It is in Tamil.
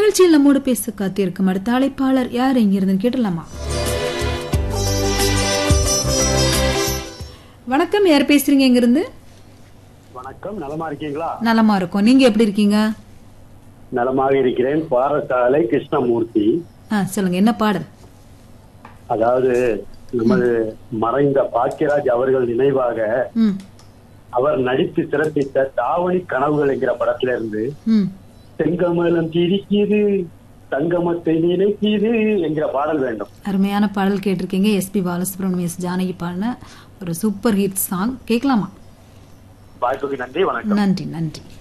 நிகழ்ச்சியில் நம்மோடு பேச காத்திருக்கும் அடுத்த அழைப்பாளர் யார் எங்கிருந்து கேட்டலாமா வணக்கம் யார் பேசுறீங்க எங்கிருந்து வணக்கம் நலமா இருக்கீங்களா நலமா இருக்கும் நீங்க எப்படி இருக்கீங்க நலமாக இருக்கிறேன் பாரசாலை கிருஷ்ணமூர்த்தி ஆ சொல்லுங்க என்ன பாடல் அதாவது நமது மறைந்த பாக்கியராஜ் அவர்கள் நினைவாக ம் அவர் நடித்து சிறப்பித்த தாவணி கனவுகள் என்கிற படத்திலிருந்து ம் செங்கமலம் சிரிக்கிது தங்கமத்தை நினைக்கிது என்கிற பாடல் வேண்டும் அருமையான பாடல் கேட்டிருக்கீங்க எஸ்பி பாலசுப்ரமணியம் எஸ் ஜானகி பாடின ஒரு சூப்பர் ஹிட் சாங் கேட்கலாமா வாய்ப்புக்கு நன்றி வணக்கம் நன்றி நன்றி